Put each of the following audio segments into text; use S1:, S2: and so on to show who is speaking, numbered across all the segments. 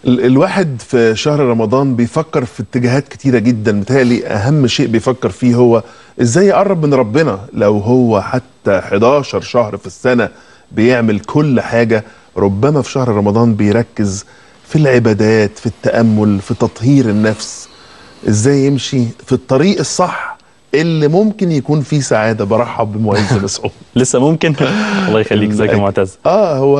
S1: ال- الواحد في شهر رمضان بيفكر في اتجاهات كتيرة جدا متهيألي أهم شيء بيفكر فيه هو إزاي يقرب من ربنا لو هو حتى 11 شهر في السنة بيعمل كل حاجة ربما في شهر رمضان بيركز في العبادات في التأمل في تطهير النفس إزاي يمشي في الطريق الصح اللي ممكن يكون فيه سعادة برحب بمعز مسعود
S2: لسه ممكن الله يخليك ازيك يا معتز
S1: اه هو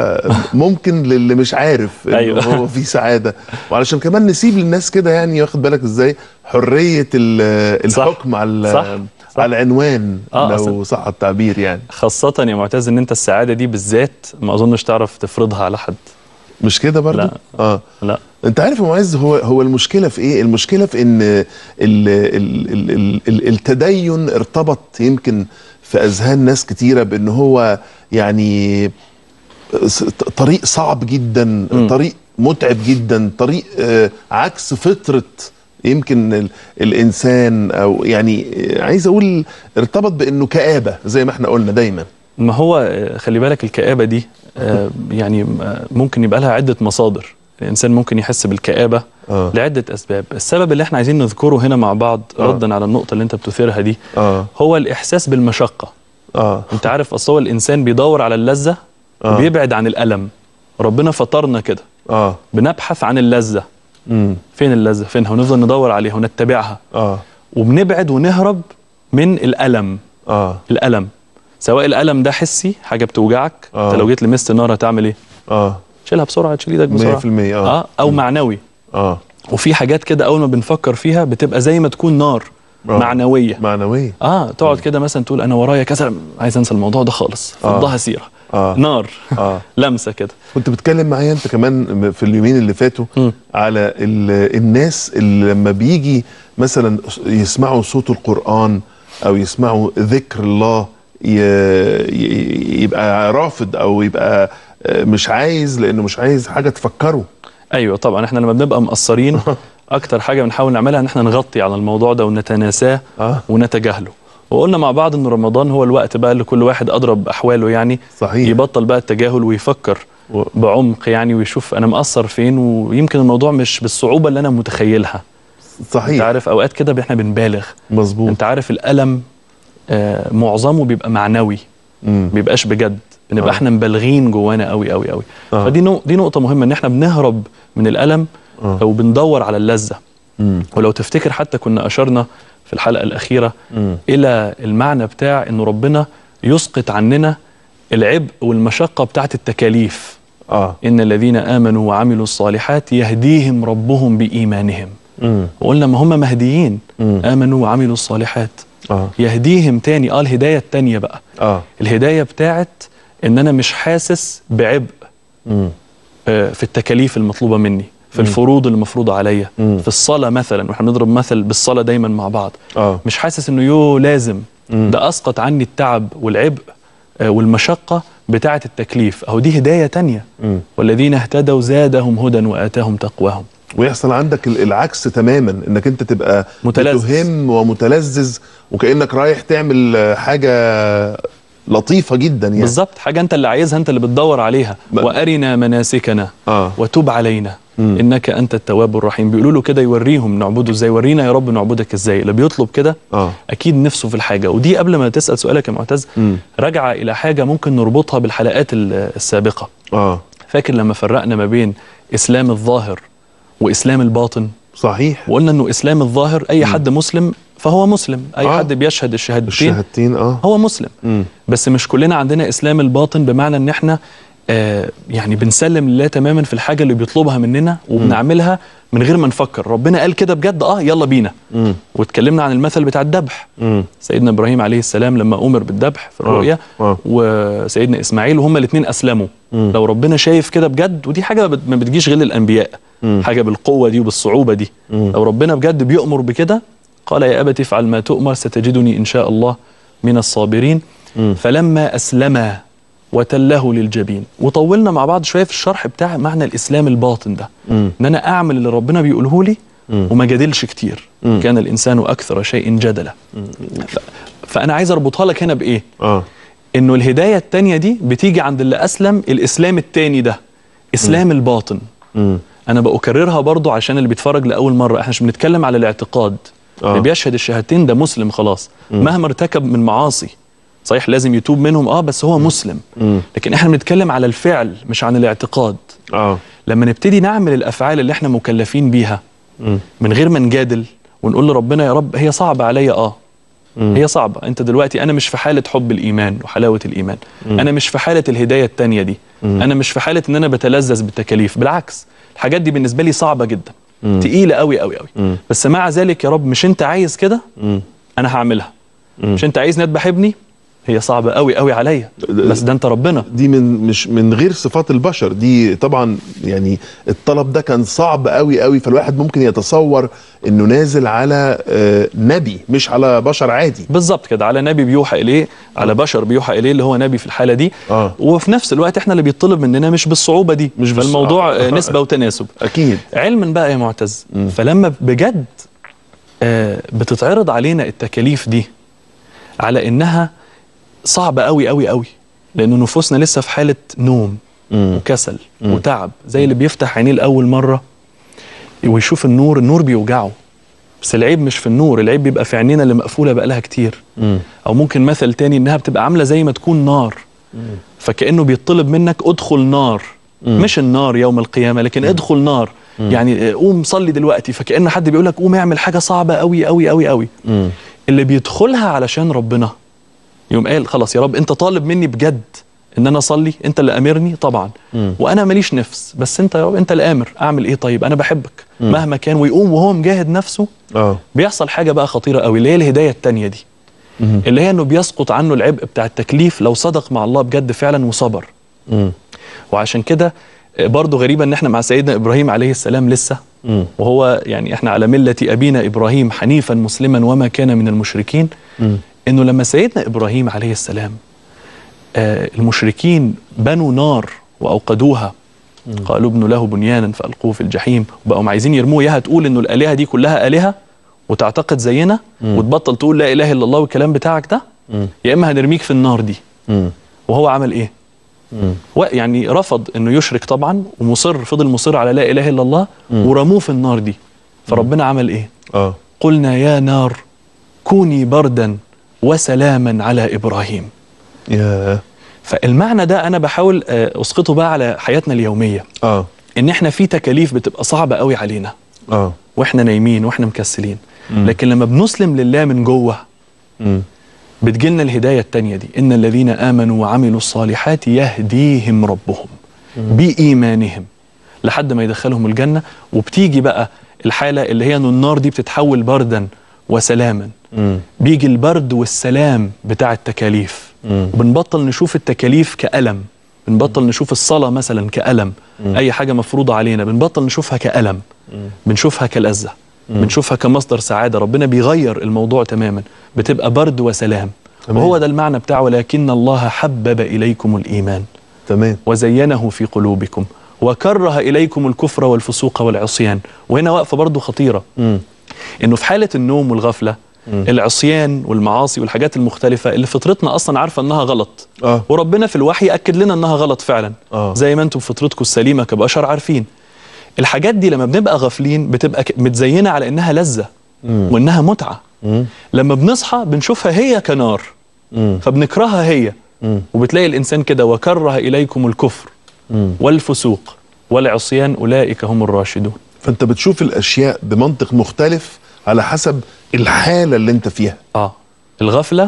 S1: ممكن للي مش عارف انه
S2: أيوة.
S1: هو في سعاده وعلشان كمان نسيب للناس كده يعني واخد بالك ازاي حريه ال-
S2: صح.
S1: الحكم على
S2: صح. صح.
S1: على العنوان
S2: آه،
S1: لو صح التعبير يعني
S2: خاصة يا معتز ان انت السعادة دي بالذات ما اظنش تعرف تفرضها على حد
S1: مش كده برضه
S2: لا.
S1: اه
S2: لا
S1: انت عارف يا معز هو هو المشكله في ايه المشكله في ان ال ال ال ال ال التدين ارتبط يمكن في اذهان ناس كتيره بان هو يعني س- طريق صعب جدا
S2: م.
S1: طريق متعب جدا طريق آه، عكس فطره يمكن ال الانسان او يعني آه، عايز اقول ارتبط بانه كآبه زي ما احنا قلنا دايما
S2: ما هو آه، خلي بالك الكآبة دي آه، يعني آه، ممكن يبقى لها عدة مصادر الإنسان ممكن يحس بالكآبة
S1: اه
S2: لعدة أسباب السبب اللي احنا عايزين نذكره هنا مع بعض
S1: آه.
S2: ردا على النقطة اللي انت بتثيرها دي
S1: اه
S2: هو الإحساس بالمشقة
S1: اه
S2: انت عارف أصل هو الإنسان بيدور على اللذة
S1: آه.
S2: وبيبعد عن الألم ربنا فطرنا كده
S1: اه
S2: بنبحث عن اللذة
S1: امم
S2: فين اللذة فينها ونفضل ندور عليها ونتبعها
S1: اه
S2: وبنبعد ونهرب من الألم
S1: اه
S2: الألم سواء الألم ده حسي حاجة بتوجعك
S1: آه.
S2: انت لو جيت لمست النار هتعمل ايه
S1: اه
S2: شيلها بسرعة تشيل ايدك
S1: 100%
S2: بسرعة
S1: اه
S2: اه او معنوي
S1: اه
S2: وفي حاجات كده اول ما بنفكر فيها بتبقى زي ما تكون نار
S1: آه.
S2: معنويه
S1: معنوية
S2: اه تقعد كده مثلا تقول انا ورايا كذا عايز انسى الموضوع ده خالص
S1: آه.
S2: فضها سيره
S1: اه
S2: نار
S1: اه
S2: لمسه كده
S1: كنت بتكلم معايا انت كمان في اليومين اللي فاتوا
S2: مم.
S1: على ال- الناس اللي لما بيجي مثلا يسمعوا صوت القرآن او يسمعوا ذكر الله ي- ي- يبقى رافض او يبقى آه، مش عايز لانه مش عايز حاجة تفكره
S2: ايوه طبعا احنا لما بنبقى مقصرين اكتر حاجه بنحاول نعملها ان احنا نغطي على الموضوع ده ونتناساه
S1: اه
S2: ونتجاهله وقلنا مع بعض ان رمضان هو الوقت بقى اللي كل واحد اضرب باحواله يعني
S1: صحيح
S2: يبطل بقى التجاهل ويفكر
S1: و-
S2: بعمق يعني ويشوف انا مقصر فين ويمكن الموضوع مش بالصعوبه اللي انا متخيلها انت
S1: صحيح
S2: عارف اوقات كده احنا بنبالغ
S1: مظبوط
S2: انت عارف الالم آه معظمه بيبقى معنوي
S1: مم.
S2: بيبقاش بجد بنبقى
S1: آه.
S2: احنا مبالغين جوانا قوي قوي قوي
S1: آه.
S2: فدي نو دي نقطه مهمه ان احنا بنهرب من الالم
S1: آه.
S2: او بندور على اللذه
S1: مم.
S2: ولو تفتكر حتى كنا اشرنا في الحلقه الاخيره
S1: مم.
S2: الى المعنى بتاع انه ربنا يسقط عننا العبء والمشقه بتاعت التكاليف
S1: اه
S2: ان الذين امنوا وعملوا الصالحات يهديهم ربهم بايمانهم
S1: مم.
S2: وقلنا ما هم مهديين
S1: مم.
S2: امنوا وعملوا الصالحات
S1: اه
S2: يهديهم تاني اه الهدايه التانيه بقى
S1: اه
S2: الهدايه بتاعت ان انا مش حاسس بعبء
S1: مم.
S2: آه، في التكاليف المطلوبه مني في
S1: مم.
S2: الفروض المفروضه عليا
S1: مم.
S2: في الصلاه مثلا واحنا بنضرب مثل بالصلاه دايما مع بعض
S1: اه
S2: مش حاسس انه يو لازم
S1: مم.
S2: ده اسقط عني التعب والعبء آه، والمشقه بتاعه التكليف اهو دي هدايه تانية
S1: مم.
S2: والذين اهتدوا زادهم هدى واتاهم تقواهم
S1: ويحصل عندك ال- العكس تماما انك انت تبقى
S2: متلذذ.
S1: متهم ومتلذذ وكانك رايح تعمل آه، حاجه لطيفه جدا يعني
S2: بالظبط حاجه انت اللي عايزها انت اللي بتدور عليها
S1: ب-
S2: وارنا مناسكنا
S1: اه
S2: وتب علينا
S1: مم.
S2: انك انت التواب الرحيم بيقولوا له كده يوريهم نعبده ازاي ورينا يا رب نعبدك ازاي اللي بيطلب كده
S1: اه
S2: اكيد نفسه في الحاجه ودي قبل ما تسال سؤالك يا معتز
S1: مم.
S2: راجعه الى حاجه ممكن نربطها بالحلقات ال- السابقه
S1: اه
S2: فاكر لما فرقنا ما بين اسلام الظاهر واسلام الباطن
S1: صحيح
S2: وقلنا انه اسلام الظاهر اي حد مسلم فهو مسلم اي
S1: آه.
S2: حد بيشهد الشهادتين
S1: الشهادتين اه
S2: هو مسلم
S1: مم.
S2: بس مش كلنا عندنا اسلام الباطن بمعنى ان احنا آه يعني بنسلم لله تماما في الحاجه اللي بيطلبها مننا وبنعملها من غير ما نفكر ربنا قال كده بجد اه يلا بينا
S1: مم.
S2: واتكلمنا عن المثل بتاع الذبح
S1: مم.
S2: سيدنا ابراهيم عليه السلام لما امر بالذبح في الرؤيا
S1: آه.
S2: وسيدنا اسماعيل وهما الاثنين اسلموا
S1: مم.
S2: لو ربنا شايف كده بجد ودي حاجه ما بت- ما بتجيش غير للانبياء
S1: مم.
S2: حاجه بالقوه دي وبالصعوبه دي
S1: مم.
S2: لو ربنا بجد بيؤمر بكده قال يا ابت افعل ما تؤمر ستجدني ان شاء الله من الصابرين
S1: مم.
S2: فلما اسلما وتله للجبين وطولنا مع بعض شويه في الشرح بتاع معنى الاسلام الباطن ده
S1: مم.
S2: ان انا اعمل اللي ربنا بيقوله لي
S1: مم.
S2: وما جادلش كتير
S1: مم.
S2: كان الانسان اكثر شيء جدلا ف... فانا عايز اربطها لك هنا بايه
S1: اه
S2: انه الهدايه التانية دي بتيجي عند اللي اسلم الاسلام التاني ده اسلام الباطن
S1: مم.
S2: انا بكررها برضو عشان اللي بيتفرج لاول مره احنا مش بنتكلم على الاعتقاد
S1: آه.
S2: اللي بيشهد الشهادتين ده مسلم خلاص مهما ارتكب من معاصي صحيح لازم يتوب منهم اه بس هو مسلم لكن احنا بنتكلم على الفعل مش عن الاعتقاد
S1: اه
S2: لما نبتدي نعمل الافعال اللي احنا مكلفين بيها من غير ما نجادل ونقول لربنا يا رب هي صعبه عليا اه هي صعبه انت دلوقتي انا مش في حاله حب الايمان وحلاوه الايمان انا مش في حاله الهدايه التانية دي انا مش في حاله ان انا بتلذذ بالتكاليف بالعكس الحاجات دي بالنسبه لي صعبه جدا تقيله قوي قوي قوي بس مع ذلك يا رب مش انت عايز كده انا هعملها مش انت عايزني اذبح ابني هي صعبه قوي قوي عليا بس ده انت ربنا
S1: دي من مش من غير صفات البشر دي طبعا يعني الطلب ده كان صعب قوي قوي فالواحد ممكن يتصور انه نازل على آه، نبي مش على بشر عادي
S2: بالظبط كده على نبي بيوحى اليه على بشر بيوحى اليه اللي هو نبي في الحاله دي
S1: آه.
S2: وفي نفس الوقت احنا اللي بيطلب مننا مش بالصعوبه دي
S1: مش بالص-
S2: فالموضوع
S1: آه.
S2: آه، نسبه وتناسب
S1: اكيد
S2: علما بقى يا معتز فلما بجد آه، بتتعرض علينا التكاليف دي على انها صعبه قوي قوي قوي لان نفوسنا لسه في حاله نوم وكسل وتعب زي اللي بيفتح عينيه لاول مره ويشوف النور النور بيوجعه بس العيب مش في النور العيب بيبقى في عينينا اللي مقفوله بقالها كتير او ممكن مثل تاني انها بتبقى عامله زي ما تكون نار فكانه بيطلب منك ادخل نار مش النار يوم القيامه لكن ادخل نار يعني آه، قوم صلي دلوقتي فكأن حد بيقول لك قوم اعمل حاجه صعبه قوي قوي قوي قوي اللي بيدخلها علشان ربنا يوم قال خلاص يا رب انت طالب مني بجد ان انا اصلي انت اللي امرني طبعا وانا ماليش نفس بس انت يا رب انت الامر اعمل ايه طيب انا بحبك مهما كان ويقوم وهو مجاهد نفسه
S1: اه
S2: بيحصل حاجه بقى خطيره قوي اللي هي الهدايه التانية دي اللي هي انه بيسقط عنه العبء بتاع التكليف لو صدق مع الله بجد فعلا وصبر وعشان كده آه، برضه غريبة ان احنا مع سيدنا ابراهيم عليه السلام لسه وهو يعني احنا على ملة ابينا ابراهيم حنيفا مسلما وما كان من المشركين انه لما سيدنا ابراهيم عليه السلام آه، المشركين بنوا نار واوقدوها قالوا ابنوا له بنيانا فالقوه في الجحيم وبقوا عايزين يرموه ياها تقول انه الالهه دي كلها الهه وتعتقد زينا وتبطل تقول لا اله الا الله والكلام بتاعك ده يا اما هنرميك في النار دي وهو عمل ايه؟ و- يعني رفض انه يشرك طبعا ومصر فضل مصر على لا اله الا الله ورموه في النار دي فربنا عمل ايه؟
S1: اه
S2: قلنا يا نار كوني بردا وسلاما على ابراهيم
S1: يا
S2: فالمعنى ده انا بحاول آه، اسقطه بقى على حياتنا اليوميه
S1: اه
S2: ان احنا في تكاليف بتبقى صعبه قوي علينا
S1: اه
S2: واحنا نايمين واحنا مكسلين لكن لما بنسلم لله من جوه
S1: مم.
S2: بتجيلنا الهدايه التانية دي ان الذين امنوا وعملوا الصالحات يهديهم ربهم بايمانهم لحد ما يدخلهم الجنه وبتيجي بقى الحاله اللي هي ان النار دي بتتحول بردا وسلاما
S1: مم.
S2: بيجي البرد والسلام بتاع التكاليف وبنبطل نشوف التكاليف كألم بنبطل نشوف الصلاة مثلا كألم أي حاجة مفروضة علينا بنبطل نشوفها كألم بنشوفها كلذة بنشوفها كمصدر سعادة ربنا بيغير الموضوع تماما بتبقى برد وسلام
S1: تمام.
S2: وهو ده المعنى بتاعه ولكن الله حبب إليكم الإيمان
S1: تمام
S2: وزينه في قلوبكم وكره إليكم الكفر والفسوق والعصيان وهنا وقفة برضو خطيرة
S1: مم.
S2: انه في حاله النوم والغفله العصيان والمعاصي والحاجات المختلفه اللي فطرتنا اصلا عارفه انها غلط
S1: اه
S2: وربنا في الوحي اكد لنا انها غلط فعلا
S1: آه.
S2: زي ما انتم فطرتكم السليمه كبشر عارفين الحاجات دي لما بنبقى غافلين بتبقى ك- متزينه على انها لذه وانها متعه
S1: مم.
S2: لما بنصحى بنشوفها هي كنار
S1: مم.
S2: فبنكرهها هي
S1: مم.
S2: وبتلاقي الانسان كده وكره اليكم الكفر
S1: مم.
S2: والفسوق والعصيان اولئك هم الراشدون
S1: فانت بتشوف الاشياء بمنطق مختلف على حسب الحاله اللي انت فيها
S2: اه الغفله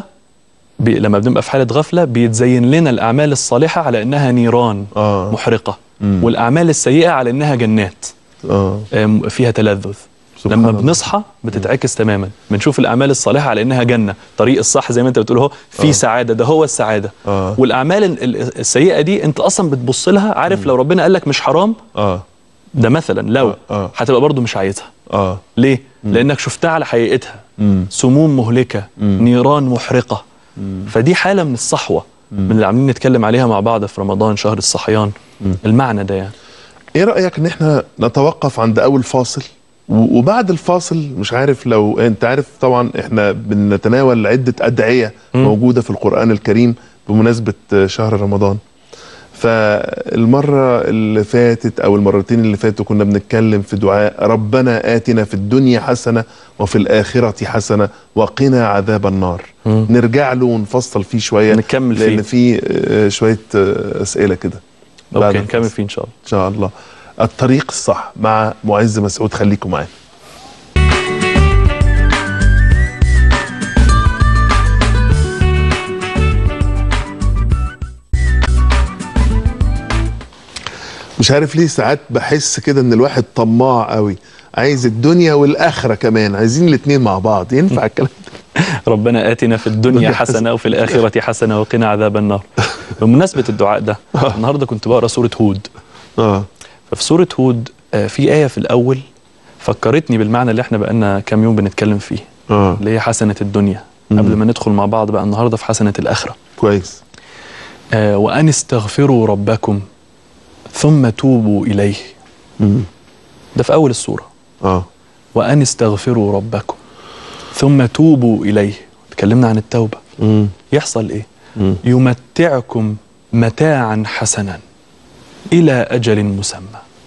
S2: بي لما بنبقى في حاله غفله بيتزين لنا الاعمال الصالحه على انها نيران
S1: آه.
S2: محرقه
S1: مم.
S2: والاعمال السيئه على انها جنات
S1: اه
S2: آم، فيها تلذذ
S1: سبحان
S2: لما
S1: الله.
S2: بنصحى بتتعكس تماما بنشوف الاعمال الصالحه على انها جنه طريق الصح زي ما انت بتقول اهو في سعاده ده هو السعاده
S1: آه.
S2: والاعمال ال- ال- السيئه دي انت اصلا بتبص لها عارف لو ربنا قال لك مش حرام
S1: اه
S2: ده مثلا لو
S1: آه، آه.
S2: هتبقى برضو مش عايزها
S1: اه
S2: ليه لانك شفتها على حقيقتها
S1: مم.
S2: سموم مهلكه نيران محرقه فدي حاله من الصحوه من اللي عاملين نتكلم عليها مع بعض في رمضان شهر الصحيان المعنى ده يعني
S1: ايه رايك ان احنا نتوقف عند اول فاصل و- وبعد الفاصل مش عارف لو انت عارف طبعا احنا بنتناول عده ادعيه موجوده في القران الكريم بمناسبه شهر رمضان فالمرة اللي فاتت أو المرتين اللي فاتوا كنا بنتكلم في دعاء ربنا آتنا في الدنيا حسنة وفي الآخرة حسنة وقنا عذاب النار
S2: مم.
S1: نرجع له ونفصل فيه شوية
S2: نكمل فيه.
S1: لأن فيه آه، شوية آه، أسئلة كده بعد
S2: اوكي
S1: الفصل.
S2: نكمل فيه ان شاء الله
S1: إن شاء الله الطريق الصح مع معز مسعود خليكم معانا مش عارف ليه ساعات بحس كده ان الواحد طماع قوي عايز الدنيا والاخره كمان عايزين الاتنين مع بعض ينفع الكلام ده
S2: ربنا آتنا في الدنيا حسنة وفي الآخرة حسنة وقنا عذاب النار بمناسبة الدعاء ده النهاردة كنت بقرأ سورة هود
S1: اه
S2: ففي سورة هود آه، في آية في الأول فكرتني بالمعنى اللي احنا بقالنا كام يوم بنتكلم فيه
S1: اه
S2: اللي هي حسنة الدنيا قبل ما ندخل مع بعض بقى النهاردة في حسنة الآخرة
S1: كويس
S2: آه وأن استغفروا ربكم ثم توبوا إليه
S1: مم.
S2: ده في أول السورة
S1: اه
S2: وأن استغفروا ربكم ثم توبوا إليه اتكلمنا عن التوبة
S1: مم.
S2: يحصل إيه
S1: مم.
S2: يمتعكم متاعا حسنا إلى أجل مسمى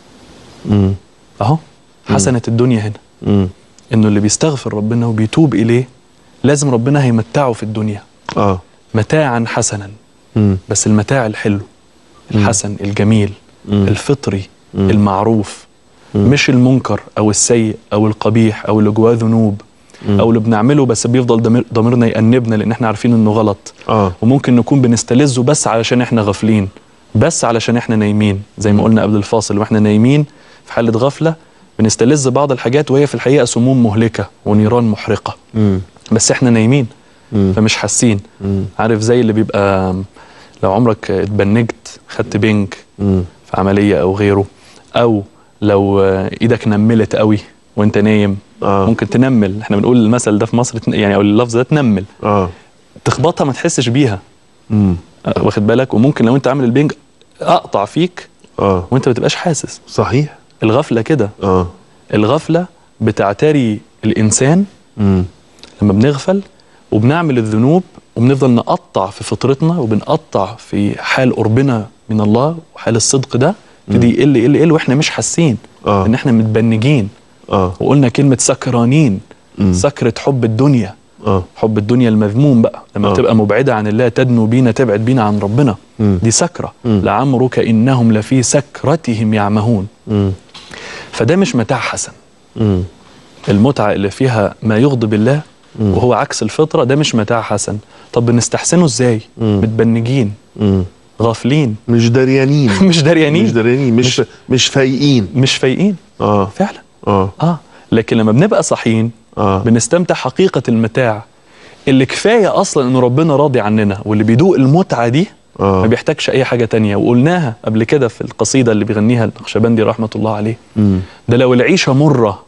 S1: مم.
S2: أهو حسنة الدنيا هنا
S1: مم.
S2: إنه اللي بيستغفر ربنا وبيتوب إليه لازم ربنا هيمتعه في الدنيا
S1: اه
S2: متاعا حسنا
S1: مم.
S2: بس المتاع الحلو الحسن الجميل
S1: مم.
S2: الفطري
S1: مم.
S2: المعروف
S1: مم.
S2: مش المنكر او السيء او القبيح او اللي جواه ذنوب
S1: مم.
S2: او اللي بنعمله بس بيفضل ضمير- ضميرنا يأنبنا لان احنا عارفين انه غلط
S1: اه
S2: وممكن نكون بنستلذه بس علشان احنا غافلين بس علشان احنا نايمين زي ما قلنا قبل الفاصل واحنا نايمين في حالة غفلة بنستلذ بعض الحاجات وهي في الحقيقة سموم مهلكة ونيران محرقة
S1: مم.
S2: بس احنا نايمين
S1: مم.
S2: فمش حاسين
S1: مم.
S2: عارف زي اللي بيبقى لو عمرك اتبنجت خدت بنج
S1: مم.
S2: في عملية أو غيره أو لو آه، إيدك نملت قوي وأنت نايم
S1: اه
S2: ممكن تنمل احنا بنقول المثل ده في مصر تن- يعني أو اللفظ ده تنمل
S1: اه
S2: تخبطها ما تحسش بيها
S1: مم.
S2: آه، واخد بالك وممكن لو أنت عامل البنج أقطع فيك
S1: اه
S2: وأنت ما تبقاش حاسس
S1: صحيح
S2: الغفلة كده
S1: اه
S2: الغفلة بتعتري الإنسان
S1: مم.
S2: لما بنغفل وبنعمل الذنوب وبنفضل نقطع في فطرتنا وبنقطع في حال قربنا من الله وحال الصدق ده يبتدي يقل يقل يقل واحنا مش حاسين
S1: اه
S2: ان احنا متبنجين
S1: اه
S2: وقلنا كلمة سكرانين
S1: مم.
S2: سكرة حب الدنيا
S1: اه
S2: حب الدنيا المذموم بقى لما
S1: آه.
S2: تبقى مبعدة عن الله تدنو بينا تبعد بينا عن ربنا
S1: مم.
S2: دي سكرة
S1: مم.
S2: لعمرك إنهم لفي سكرتهم يعمهون
S1: مم.
S2: فده مش متاع حسن
S1: مم.
S2: المتعة اللي فيها ما يغضب الله
S1: مم.
S2: وهو عكس الفطرة ده مش متاع حسن طب بنستحسنه ازاي
S1: مم.
S2: متبنجين
S1: مم.
S2: غافلين
S1: مش دريانين
S2: مش دريانين
S1: مش دريانين مش مش فايقين
S2: مش فايقين
S1: اه
S2: فعلا
S1: اه
S2: اه لكن لما بنبقى صاحيين
S1: اه
S2: بنستمتع حقيقة المتاع اللي كفاية أصلا إن ربنا راضي عننا واللي بيدوق المتعة دي ما
S1: اه
S2: بيحتاجش أي حاجة تانية وقلناها قبل كده في القصيدة اللي بيغنيها النقشبندي رحمة الله عليه
S1: مم.
S2: ده لو العيشة مرة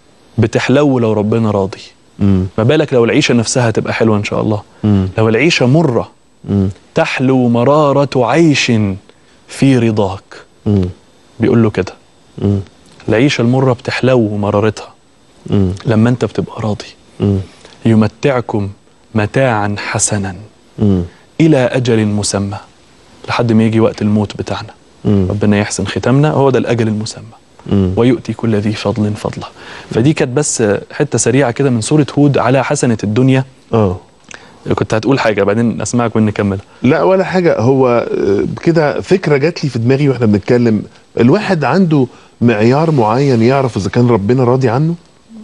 S2: بتحلو لو ربنا راضي
S1: مم.
S2: ما بالك لو العيشة نفسها تبقى حلوة إن شاء الله
S1: مم.
S2: لو العيشة مرة
S1: مم.
S2: تحلو مرارة عيش في رضاك
S1: مم.
S2: بيقول له كده
S1: مم.
S2: العيشة المرة بتحلو مرارتها
S1: مم.
S2: لما أنت بتبقى راضي
S1: مم.
S2: يمتعكم متاعا حسنا
S1: مم.
S2: إلى أجل مسمى لحد ما يجي وقت الموت بتاعنا
S1: مم.
S2: ربنا يحسن ختامنا هو ده الأجل المسمى
S1: مم.
S2: ويؤتي كل ذي فضل فضله فدي كانت بس حتة سريعة كده من سورة هود على حسنة الدنيا
S1: اه
S2: كنت هتقول حاجة بعدين أسمعك ونكمل
S1: لا ولا حاجة هو آه، كده فكرة جات لي في دماغي واحنا بنتكلم الواحد عنده معيار معين يعرف اذا كان ربنا راضي عنه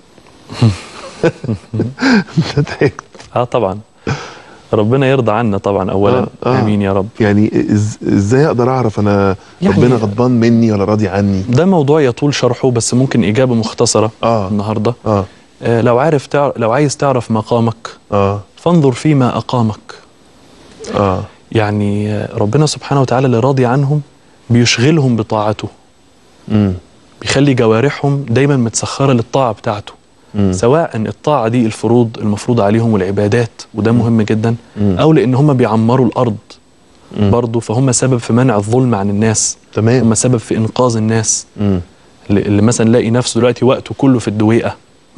S1: أنت ضحكت.
S2: اه طبعا ربنا يرضى عنا طبعا اولا
S1: آه، آه.
S2: امين يا رب
S1: يعني إز- ازاي اقدر اعرف انا
S2: يعني-
S1: ربنا غضبان مني ولا راضي عني
S2: ده موضوع يطول شرحه بس ممكن اجابه مختصره
S1: اه
S2: النهارده
S1: اه
S2: آه لو عارف تع... لو عايز تعرف مقامك
S1: اه
S2: فانظر فيما اقامك
S1: اه
S2: يعني آه، ربنا سبحانه وتعالى اللي راضي عنهم بيشغلهم بطاعته
S1: امم
S2: بيخلي جوارحهم دايما متسخره للطاعه بتاعته
S1: مم.
S2: سواء الطاعه دي الفروض المفروض عليهم والعبادات وده مهم جدا
S1: مم.
S2: او لان هم بيعمروا الارض
S1: مم.
S2: برضه فهم سبب في منع الظلم عن الناس
S1: تمام
S2: هم سبب في انقاذ الناس
S1: مم.
S2: اللي اللي مثلا لاقي نفسه دلوقتي وقته كله في الدويقه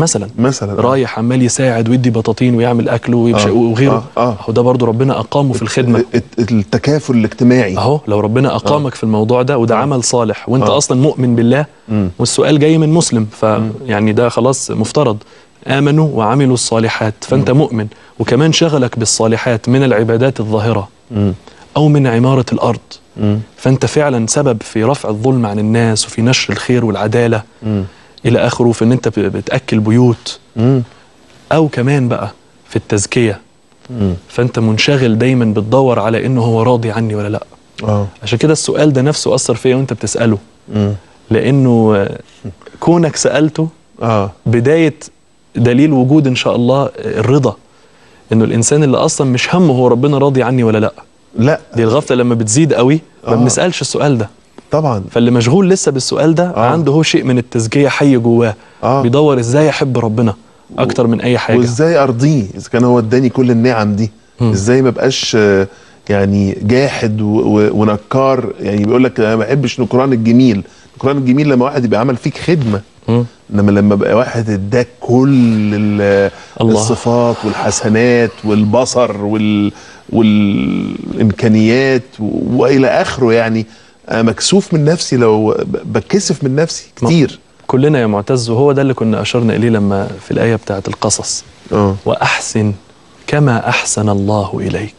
S2: مثلا
S1: مثلا
S2: رايح عمال يساعد ويدي بطاطين ويعمل اكل ويمشي
S1: آه،
S2: وغيره
S1: آه، آه.
S2: اهو ده برضو ربنا اقامه في الخدمه
S1: الت- التكافل الاجتماعي
S2: اهو لو ربنا اقامك في الموضوع ده وده عمل صالح وانت
S1: آه.
S2: اصلا مؤمن بالله
S1: مم.
S2: والسؤال جاي من مسلم فيعني ده خلاص مفترض امنوا وعملوا الصالحات فانت مؤمن وكمان شغلك بالصالحات من العبادات الظاهره
S1: مم.
S2: او من عماره الارض
S1: مم.
S2: فانت فعلا سبب في رفع الظلم عن الناس وفي نشر الخير والعداله
S1: مم.
S2: الى اخره في ان انت ب- بتاكل بيوت
S1: مم.
S2: او كمان بقى في التزكيه
S1: مم.
S2: فانت منشغل دايما بتدور على انه هو راضي عني ولا لا
S1: اه
S2: عشان كده السؤال ده نفسه اثر فيا وانت بتساله
S1: مم.
S2: لانه آه، كونك سالته
S1: اه
S2: بدايه دليل وجود ان شاء الله آه، الرضا انه الانسان اللي اصلا مش همه هو ربنا راضي عني ولا لا
S1: لا
S2: دي الغفله لما بتزيد قوي ما
S1: آه.
S2: بنسالش السؤال ده
S1: طبعا
S2: فاللي مشغول لسه بالسؤال ده
S1: آه.
S2: عنده هو شيء من التزكيه حي جواه
S1: آه.
S2: بيدور ازاي احب ربنا اكتر من اي حاجه
S1: وازاي ارضيه اذا كان هو اداني كل النعم دي
S2: مم.
S1: ازاي ما بقاش آه، يعني جاحد و- و- ونكار يعني بيقول لك انا ما بحبش نكران الجميل نكران الجميل لما واحد يبقى عمل فيك خدمه
S2: مم.
S1: انما لما بقى واحد اداك كل ال-
S2: الله.
S1: الصفات والحسنات والبصر وال والامكانيات و- والى اخره يعني انا مكسوف من نفسي لو ب- بتكسف من نفسي كتير
S2: كلنا يا معتز وهو ده اللي كنا اشرنا اليه لما في الايه بتاعت القصص
S1: اه
S2: واحسن كما احسن الله اليك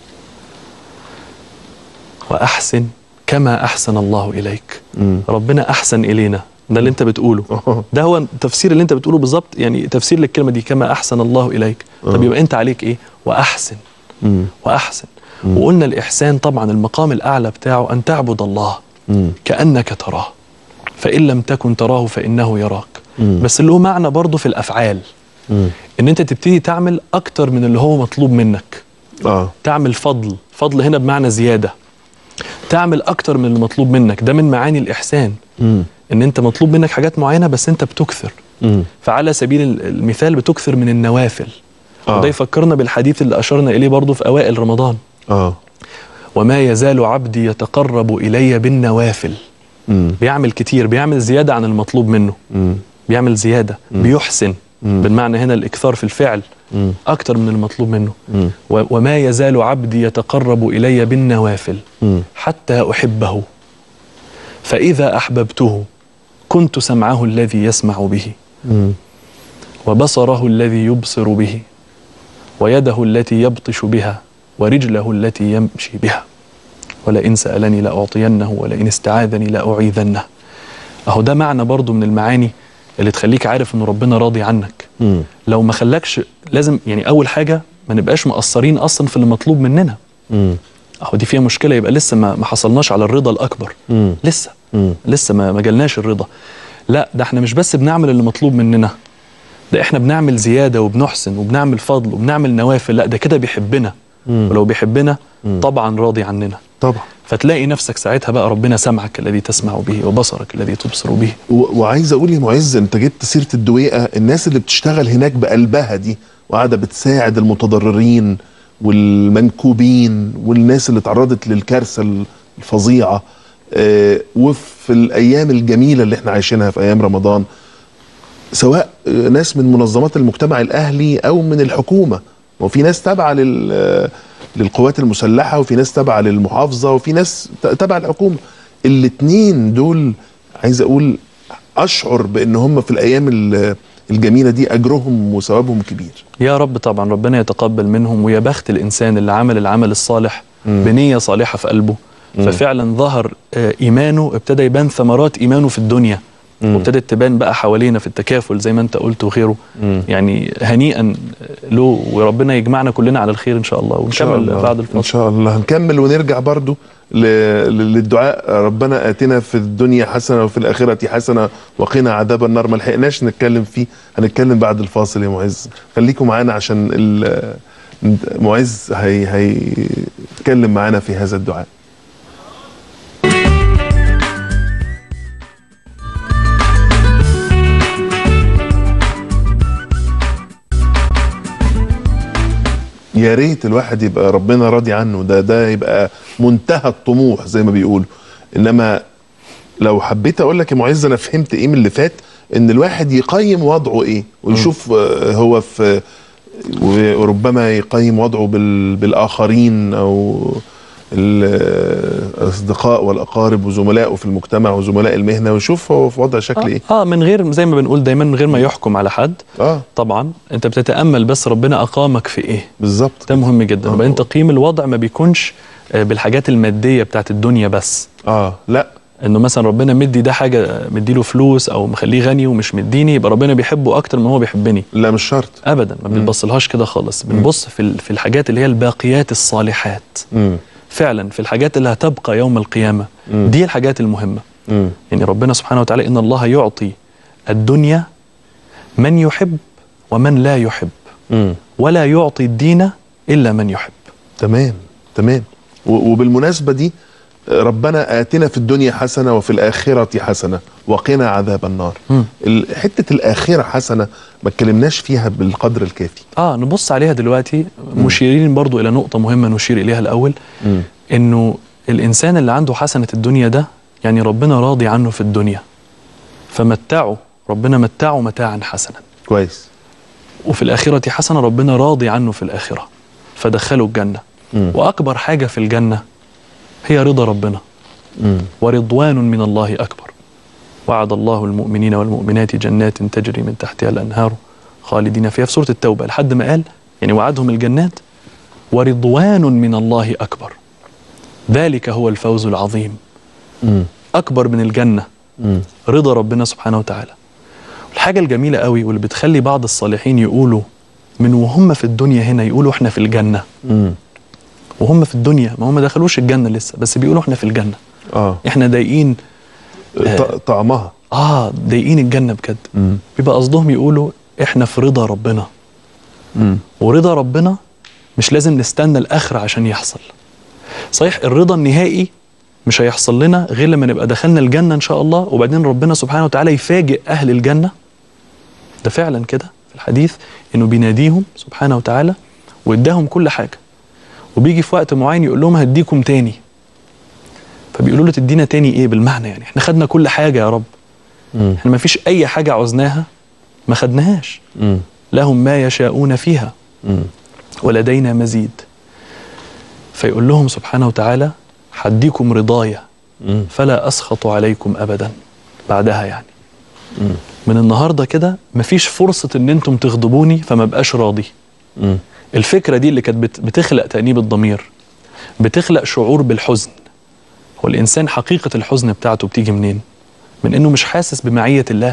S2: واحسن كما احسن الله اليك
S1: مم.
S2: ربنا احسن الينا ده اللي انت بتقوله
S1: آه.
S2: ده هو التفسير اللي انت بتقوله بالظبط يعني تفسير للكلمه دي كما احسن الله اليك طب
S1: آه.
S2: يبقى انت عليك ايه واحسن
S1: مم.
S2: واحسن وقلنا الاحسان طبعا المقام الاعلى بتاعه ان تعبد الله
S1: مم.
S2: كانك تراه فان لم تكن تراه فانه يراك
S1: مم.
S2: بس اللي هو معنى برضه في الافعال
S1: مم.
S2: ان انت تبتدي تعمل اكتر من اللي هو مطلوب منك
S1: اه
S2: تعمل فضل فضل هنا بمعنى زياده تعمل اكتر من اللي مطلوب منك ده من معاني الاحسان
S1: مم.
S2: ان انت مطلوب منك حاجات معينه بس انت بتكثر
S1: مم.
S2: فعلى سبيل ال- المثال بتكثر من النوافل
S1: آه.
S2: وده يفكرنا بالحديث اللي اشرنا اليه برضه في اوائل رمضان
S1: اه
S2: وما يزال عبدي يتقرب الي بالنوافل
S1: مم.
S2: بيعمل كتير بيعمل زياده عن المطلوب منه
S1: مم.
S2: بيعمل زياده بيحسن
S1: مم.
S2: بالمعنى هنا الاكثار في الفعل
S1: مم.
S2: اكتر من المطلوب منه
S1: مم.
S2: و- وما يزال عبدي يتقرب الي بالنوافل
S1: مم.
S2: حتى احبه فاذا احببته كنت سمعه الذي يسمع به
S1: مم.
S2: وبصره الذي يبصر به ويده التي يبطش بها ورجله التي يمشي بها ولئن سالني لاعطينه ولئن استعاذني لاعيذنه اهو ده معنى برضو من المعاني اللي تخليك عارف ان ربنا راضي عنك
S1: مم.
S2: لو ما خلاكش لازم يعني اول حاجه ما نبقاش مقصرين اصلا في اللي مطلوب مننا
S1: مم.
S2: اهو دي فيها مشكله يبقى لسه ما ما حصلناش على الرضا الاكبر
S1: مم.
S2: لسه
S1: مم.
S2: لسه ما ما جالناش الرضا لا ده احنا مش بس بنعمل اللي مطلوب مننا ده احنا بنعمل زياده وبنحسن وبنعمل فضل وبنعمل نوافل لا ده كده بيحبنا
S1: مم.
S2: ولو بيحبنا طبعا راضي عننا
S1: طبعا
S2: فتلاقي نفسك ساعتها بقى ربنا سمعك الذي تسمع به وبصرك الذي تبصر به
S1: و- وعايز اقول يا معز انت جبت سيره الدويقه الناس اللي بتشتغل هناك بقلبها دي وقاعده بتساعد المتضررين والمنكوبين والناس اللي اتعرضت للكارثه الفظيعه آه، وفي الايام الجميله اللي احنا عايشينها في ايام رمضان سواء آه، ناس من منظمات المجتمع الاهلي او من الحكومه وفي ناس تابعه لل آه، للقوات المسلحه وفي ناس تابعه للمحافظه وفي ناس ت- تابعه الحكومه الاتنين دول عايز اقول اشعر بان هم في الايام ال- الجميله دي اجرهم وثوابهم كبير
S2: يا رب طبعا ربنا يتقبل منهم ويا بخت الانسان اللي عمل العمل الصالح بنيه صالحه في قلبه ففعلا ظهر آه، ايمانه ابتدى يبان ثمرات ايمانه في الدنيا وابتدت تبان بقى حوالينا في التكافل زي ما انت قلت وغيره يعني هنيئا له وربنا يجمعنا كلنا على الخير ان شاء الله
S1: إن شاء
S2: ونكمل
S1: الله.
S2: بعد
S1: ان
S2: الفاصل
S1: شاء الله هنكمل ونرجع برضو ل- ل- للدعاء ربنا اتنا في الدنيا حسنه وفي الاخره حسنه وقنا عذاب النار ما لحقناش نتكلم فيه هنتكلم بعد الفاصل يا معز خليكم معانا عشان ال- معز هي هيتكلم معانا في هذا الدعاء يا ريت الواحد يبقى ربنا راضي عنه ده ده يبقى منتهى الطموح زي ما بيقولوا انما لو حبيت اقول لك يا معز انا فهمت ايه من اللي فات ان الواحد يقيم وضعه ايه ويشوف آه، هو في وربما يقيم وضعه بال- بالاخرين او الاصدقاء والاقارب وزملائه في المجتمع وزملاء المهنه ويشوف هو في وضع شكل ايه
S2: اه من غير زي ما بنقول دايما من غير ما يحكم على حد
S1: اه
S2: طبعا انت بتتامل بس ربنا اقامك في ايه
S1: بالظبط
S2: ده مهم جدا
S1: آه.
S2: وبعدين تقييم الوضع ما بيكونش آه، بالحاجات الماديه بتاعت الدنيا بس
S1: اه لا
S2: انه مثلا ربنا مدي ده حاجه مديله فلوس او مخليه غني ومش مديني يبقى ربنا بيحبه اكتر ما هو بيحبني
S1: لا مش شرط
S2: ابدا ما بنبصلهاش كده خالص بنبص في ال- في الحاجات اللي هي الباقيات الصالحات
S1: مم.
S2: فعلا في الحاجات اللي هتبقى يوم القيامه دي الحاجات المهمه
S1: مم.
S2: يعني ربنا سبحانه وتعالى ان الله يعطي الدنيا من يحب ومن لا يحب
S1: مم.
S2: ولا يعطي الدين الا من يحب
S1: تمام تمام و- وبالمناسبة دي ربنا آتنا في الدنيا حسنة وفي الآخرة حسنة وقنا عذاب النار
S2: مم.
S1: ال- حتة الآخرة حسنة ما اتكلمناش فيها بالقدر الكافي
S2: اه نبص عليها دلوقتي مشيرين برضو الى نقطه مهمه نشير اليها الاول
S1: مم.
S2: انه الانسان اللي عنده حسنه الدنيا ده يعني ربنا راضي عنه في الدنيا فمتعه ربنا متعه متاعا حسنا
S1: كويس
S2: وفي الاخره حسنه ربنا راضي عنه في الاخره فدخله الجنه
S1: مم.
S2: واكبر حاجه في الجنه هي رضا ربنا
S1: مم.
S2: ورضوان من الله أكبر وعد الله المؤمنين والمؤمنات جنات تجري من تحتها الأنهار خالدين فيها في سورة التوبة لحد ما قال يعني وعدهم الجنات ورضوان من الله أكبر ذلك هو الفوز العظيم
S1: مم.
S2: أكبر من الجنة
S1: مم.
S2: رضا ربنا سبحانه وتعالى الحاجة الجميلة قوي واللي بتخلي بعض الصالحين يقولوا من وهم في الدنيا هنا يقولوا احنا في الجنة
S1: مم.
S2: وهم في الدنيا ما هم ما دخلوش الجنة لسه بس بيقولوا احنا في الجنة
S1: اه
S2: احنا ضايقين
S1: ط- طعمها
S2: اه ضايقين الجنة بجد
S1: مم.
S2: بيبقى قصدهم يقولوا احنا في رضا ربنا
S1: مم.
S2: ورضا ربنا مش لازم نستنى الاخر عشان يحصل صحيح الرضا النهائي مش هيحصل لنا غير لما نبقى دخلنا الجنة ان شاء الله وبعدين ربنا سبحانه وتعالى يفاجئ اهل الجنة ده فعلا كده في الحديث انه بيناديهم سبحانه وتعالى واداهم كل حاجة وبيجي في وقت معين يقول لهم هديكم تاني فبيقولوا له تدينا تاني ايه بالمعنى يعني احنا خدنا كل حاجة يا رب
S1: مم.
S2: احنا ما فيش اي حاجة عوزناها ما خدناهاش
S1: مم.
S2: لهم ما يشاءون فيها
S1: مم.
S2: ولدينا مزيد فيقول لهم سبحانه وتعالى حديكم رضايا
S1: مم.
S2: فلا أسخط عليكم أبدا بعدها يعني
S1: مم.
S2: من النهاردة كده مفيش فرصة ان انتم تغضبوني فما بقاش راضي
S1: مم.
S2: الفكرة دي اللي كانت بت- بتخلق تأنيب الضمير بتخلق شعور بالحزن هو الإنسان حقيقة الحزن بتاعته بتيجي منين؟ من إنه مش حاسس بمعية الله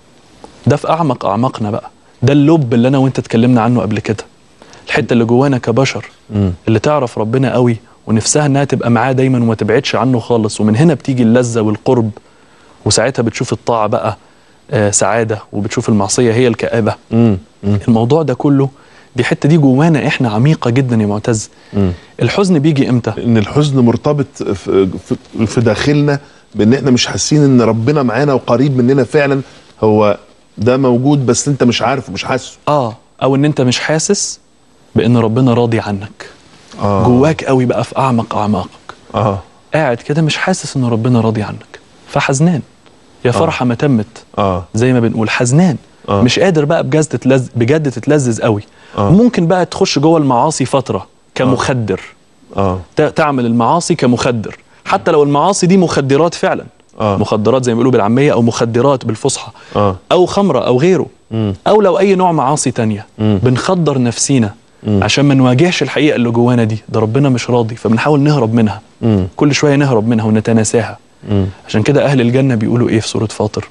S2: ده في أعمق أعماقنا بقى ده اللب اللي أنا وأنت اتكلمنا عنه قبل كده الحتة اللي جوانا كبشر
S1: مم.
S2: اللي تعرف ربنا قوي ونفسها إنها تبقى معاه دايما وما تبعدش عنه خالص ومن هنا بتيجي اللذة والقرب وساعتها بتشوف الطاعة بقى آه سعادة وبتشوف المعصية هي الكآبة
S1: مم. مم.
S2: الموضوع ده كله دي حته دي جوانا احنا عميقه جدا يا معتز
S1: مم.
S2: الحزن بيجي امتى
S1: ان الحزن مرتبط في, في- في داخلنا بان احنا مش حاسين ان ربنا معانا وقريب مننا فعلا هو ده موجود بس انت مش عارفه مش حاسه
S2: اه او ان انت مش حاسس بان ربنا راضي عنك
S1: اه
S2: جواك قوي بقى في اعمق اعماقك
S1: اه
S2: قاعد كده مش حاسس ان ربنا راضي عنك فحزنان يا فرحه ما تمت
S1: اه
S2: زي ما بنقول حزنان
S1: آه.
S2: مش قادر بقى بجد تتلز بجد تتلذذ قوي
S1: آه.
S2: ممكن بقى تخش جوه المعاصي فتره كمخدر
S1: اه
S2: ت- تعمل المعاصي كمخدر حتى لو المعاصي دي مخدرات فعلا
S1: آه.
S2: مخدرات زي ما بيقولوا بالعاميه او مخدرات بالفصحى
S1: اه
S2: او خمره او غيره
S1: مم.
S2: او لو اي نوع معاصي تانية
S1: مم.
S2: بنخدر نفسينا
S1: مم.
S2: عشان ما نواجهش الحقيقه اللي جوانا دي ده ربنا مش راضي فبنحاول نهرب منها
S1: مم.
S2: كل شويه نهرب منها ونتناساها
S1: مم.
S2: عشان كده اهل الجنه بيقولوا ايه في سوره فاطر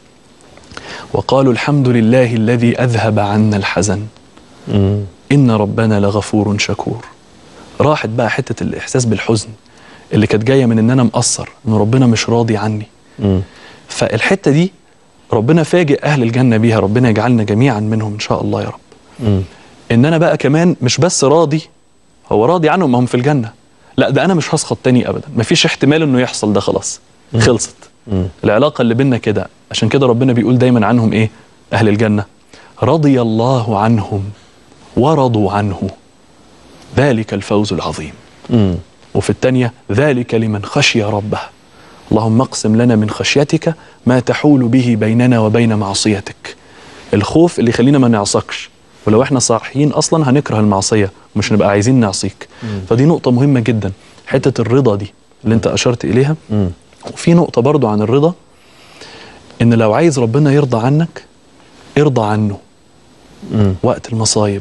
S2: وقالوا الحمد لله الذي اذهب عنا الحزن
S1: مم.
S2: ان ربنا لغفور شكور راحت بقى حته الاحساس بالحزن اللي كانت جايه من ان انا مقصر ان ربنا مش راضي عني
S1: مم.
S2: فالحته دي ربنا فاجئ اهل الجنه بيها ربنا يجعلنا جميعا منهم ان شاء الله يا رب
S1: مم.
S2: ان انا بقى كمان مش بس راضي هو راضي عنهم ما هم في الجنه لا ده انا مش هسخط تاني ابدا مفيش احتمال انه يحصل ده خلاص خلصت
S1: مم.
S2: العلاقه اللي بينا كده عشان كده ربنا بيقول دايما عنهم ايه اهل الجنه رضي الله عنهم ورضوا عنه ذلك الفوز العظيم
S1: مم.
S2: وفي الثانيه ذلك لمن خشي ربه اللهم اقسم لنا من خشيتك ما تحول به بيننا وبين معصيتك الخوف اللي يخلينا ما نعصكش ولو احنا صاحيين اصلا هنكره المعصيه مش نبقى عايزين نعصيك فدي نقطه مهمه جدا حته الرضا دي اللي انت اشرت اليها
S1: مم.
S2: وفي نقطه برضو عن الرضا ان لو عايز ربنا يرضى عنك ارضى عنه
S1: مم.
S2: وقت المصايب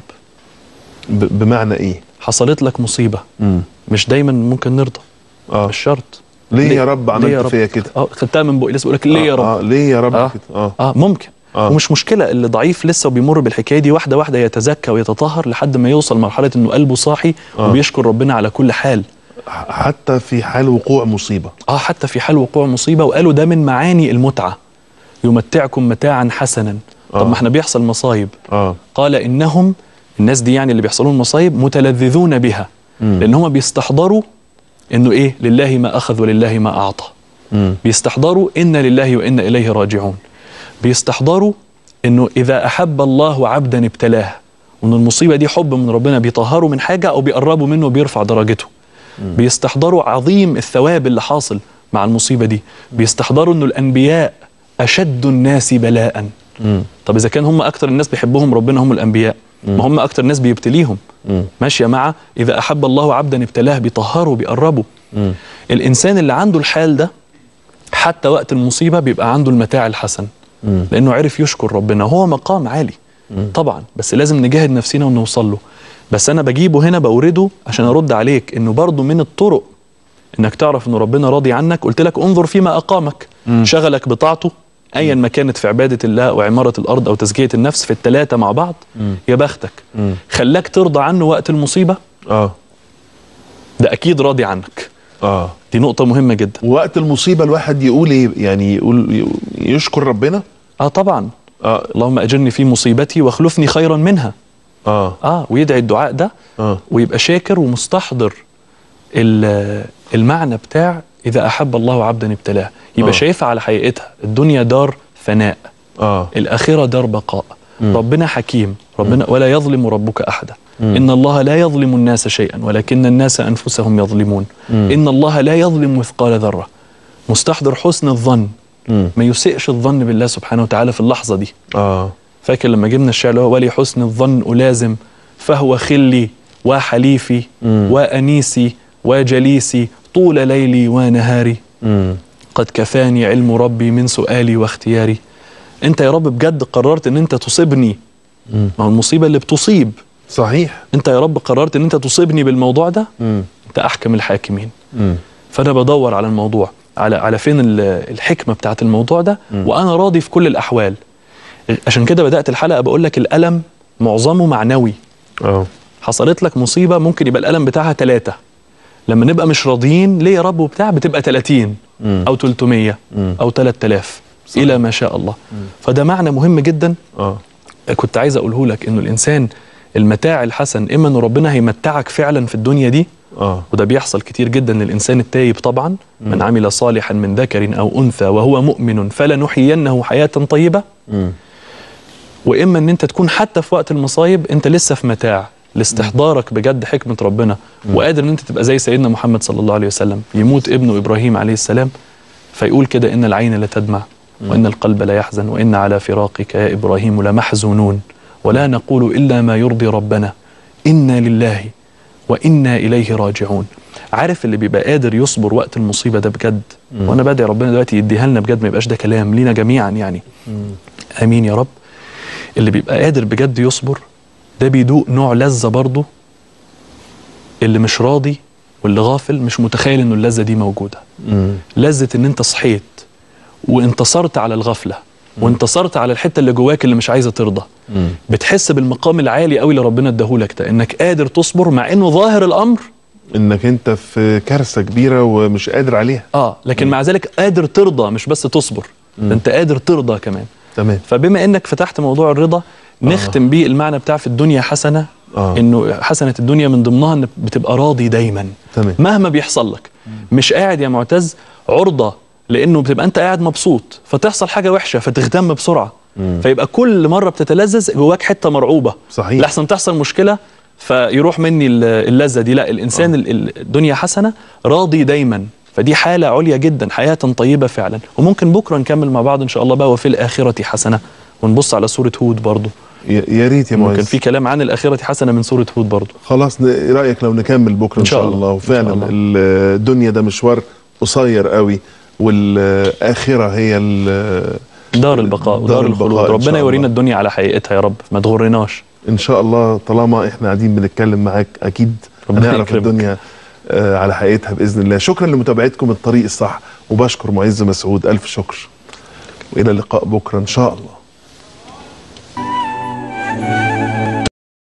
S1: ب- بمعنى ايه
S2: حصلت لك مصيبه
S1: مم.
S2: مش دايما ممكن نرضى
S1: اه
S2: مش شرط
S1: ليه يا رب
S2: ليه يا
S1: عملت
S2: رب؟
S1: فيا كده
S2: اه خدتها من بقي لسه بقول لك ليه يا رب
S1: اه ليه يا رب
S2: آه.
S1: كده اه
S2: اه ممكن
S1: آه.
S2: آه. ومش مشكله اللي ضعيف لسه وبيمر بالحكايه دي واحده واحده يتزكى ويتطهر لحد ما يوصل مرحله انه قلبه صاحي
S1: آه.
S2: وبيشكر ربنا على كل حال
S1: ح- حتى في حال وقوع مصيبه
S2: اه حتى في حال وقوع مصيبه وقالوا ده من معاني المتعه يمتعكم متاعا حسنا
S1: آه.
S2: طب ما احنا بيحصل مصايب
S1: اه
S2: قال انهم الناس دي يعني اللي بيحصلوا لهم مصايب متلذذون بها
S1: مم.
S2: لان هم بيستحضروا انه ايه لله ما اخذ ولله ما اعطى
S1: مم.
S2: بيستحضروا إن لله وإنا إليه راجعون بيستحضروا إنه إذا أحب الله عبدا ابتلاه وإن المصيبة دي حب من ربنا بيطهروا من حاجة أو بيقربوا منه وبيرفع درجته بيستحضروا عظيم الثواب اللي حاصل مع المصيبة دي بيستحضروا إنه الأنبياء أشد الناس بلاء
S1: مم.
S2: طب إذا كان هم أكتر الناس بيحبهم ربنا هم الأنبياء ما هم أكتر الناس بيبتليهم
S1: مم.
S2: ماشية مع إذا أحب الله عبدا ابتلاه بيطهره بيقربه
S1: مم.
S2: الإنسان اللي عنده الحال ده حتى وقت المصيبة بيبقى عنده المتاع الحسن
S1: مم.
S2: لأنه عرف يشكر ربنا هو مقام عالي طبعا بس لازم نجاهد نفسنا ونوصل له بس أنا بجيبه هنا بورده عشان أرد عليك إنه برضه من الطرق إنك تعرف إنه ربنا راضي عنك قلت لك انظر فيما أقامك شغلك بطاعته أيا ما كانت في عبادة الله وعمارة الأرض أو تزكية النفس في الثلاثة مع بعض يا بختك
S1: مم.
S2: خلاك ترضى عنه وقت المصيبة
S1: اه
S2: ده أكيد راضي عنك
S1: اه
S2: دي نقطة مهمة جدا
S1: وقت المصيبه الواحد يقول ايه يعني يقول يشكر ربنا
S2: اه طبعا
S1: اه
S2: اللهم اجرني في مصيبتي واخلفني خيرا منها
S1: اه
S2: اه ويدعي الدعاء ده
S1: اه
S2: ويبقى شاكر ومستحضر ال- المعنى بتاع اذا احب الله عبدا ابتلاه يبقى
S1: آه.
S2: شايفها على حقيقتها الدنيا دار فناء
S1: اه
S2: الاخره دار بقاء ربنا حكيم ربنا ولا يظلم ربك احدا ان الله لا يظلم الناس شيئا ولكن الناس انفسهم يظلمون ان الله لا يظلم مثقال ذره مستحضر حسن الظن
S1: مم.
S2: ما يسيئش الظن بالله سبحانه وتعالى في اللحظه دي
S1: اه
S2: فاكر لما جبنا الشعر اللي هو ولي حسن الظن ألازم فهو خلي وحليفي
S1: مم.
S2: وأنيسي وجليسي طول ليلي ونهاري
S1: مم.
S2: قد كفاني علم ربي من سؤالي واختياري انت يا رب بجد قررت ان انت تصيبني
S1: مم.
S2: ما هو المصيبة اللي بتصيب
S1: صحيح
S2: انت يا رب قررت ان انت تصيبني بالموضوع ده
S1: مم.
S2: انت احكم الحاكمين
S1: مم.
S2: فانا بدور على الموضوع على على فين ال- الحكمه بتاعت الموضوع ده وانا راضي في كل الاحوال عشان كده بدات الحلقه بقول لك الالم معظمه معنوي
S1: اه
S2: حصلت لك مصيبه ممكن يبقى الالم بتاعها ثلاثة لما نبقى مش راضيين ليه يا رب وبتاع بتبقى 30
S1: مم.
S2: او 300
S1: مم.
S2: او 3000 الى ما شاء الله فده معنى مهم جدا
S1: اه
S2: كنت عايز اقوله لك انه الانسان المتاع الحسن اما ان ربنا هيمتعك فعلا في الدنيا دي
S1: اه
S2: وده بيحصل كتير جدا للإنسان التايب طبعا من عمل صالحا من ذكر أو أنثى وهو مؤمن فلنحيينه حياة طيبة
S1: مم.
S2: وإما أن أنت تكون حتى في وقت المصايب أنت لسه في متاع لاستحضارك بجد حكمة ربنا وقادر أن أنت تبقى زي سيدنا محمد صلى الله عليه وسلم يموت ابنه إبراهيم عليه السلام فيقول كده إن العين لتدمع وإن القلب لا يحزن وإن على فراقك يا إبراهيم لمحزونون ولا نقول إلا ما يرضي ربنا إنا لله وإنا إليه راجعون عارف اللي بيبقى قادر يصبر وقت المصيبة ده بجد وأنا بدعي ربنا دلوقتي يديها لنا بجد ما يبقاش ده كلام لينا جميعا يعني آمين يا رب اللي بيبقى قادر بجد يصبر ده بيدوق نوع لذة برضه اللي مش راضي واللي غافل مش متخيل انه اللذة دي موجودة
S1: مم.
S2: لذة ان انت صحيت وانتصرت على الغفلة وانتصرت على الحتة اللي جواك اللي مش عايزة ترضى
S1: مم.
S2: بتحس بالمقام العالي قوي اللي ربنا اداهولك ده انك قادر تصبر مع انه ظاهر الامر
S1: انك انت في كارثه كبيره ومش قادر عليها
S2: اه لكن مع ذلك قادر ترضى مش بس تصبر ده انت قادر ترضى كمان
S1: تمام
S2: فبما انك فتحت موضوع الرضا نختم بيه المعنى بتاع في الدنيا حسنه
S1: آه.
S2: انه حسنه الدنيا من ضمنها ان بتبقى راضي دايما
S1: تمام.
S2: مهما بيحصل لك مش قاعد يا معتز عرضه لانه بتبقى انت قاعد مبسوط فتحصل حاجه وحشه فتهتم بسرعه فيبقى كل مره بتتلذذ جواك حته مرعوبه
S1: صحيح.
S2: لحسن تحصل مشكله فيروح مني ال- اللذه دي لا الانسان ال- ال- الدنيا حسنه راضي دايما فدي حاله عليا جدا حياه طيبه فعلا وممكن بكره نكمل مع بعض ان شاء الله بقى وفي الاخره حسنه ونبص على سوره هود برضو
S1: يا يا ريت يا
S2: ممكن
S1: معز
S2: في كلام عن الاخره حسنه من سوره هود برضو
S1: خلاص ن- ايه رايك لو نكمل بكره ان شاء الله, الله.
S2: إن شاء
S1: وفعلا
S2: الله.
S1: الدنيا ده مشوار قصير قوي والاخره هي ال-
S2: دار البقاء
S1: دار
S2: ودار
S1: البقاء
S2: الخلود
S1: إن شاء
S2: ربنا يورينا
S1: الله.
S2: الدنيا على حقيقتها يا رب ما تغرناش
S1: ان شاء الله طالما احنا قاعدين بنتكلم معاك اكيد
S2: ربنا
S1: هنعرف
S2: يكرمك.
S1: الدنيا آه، على حقيقتها باذن الله شكرا لمتابعتكم الطريق الصح وبشكر معز مسعود الف شكر والى اللقاء بكره ان شاء الله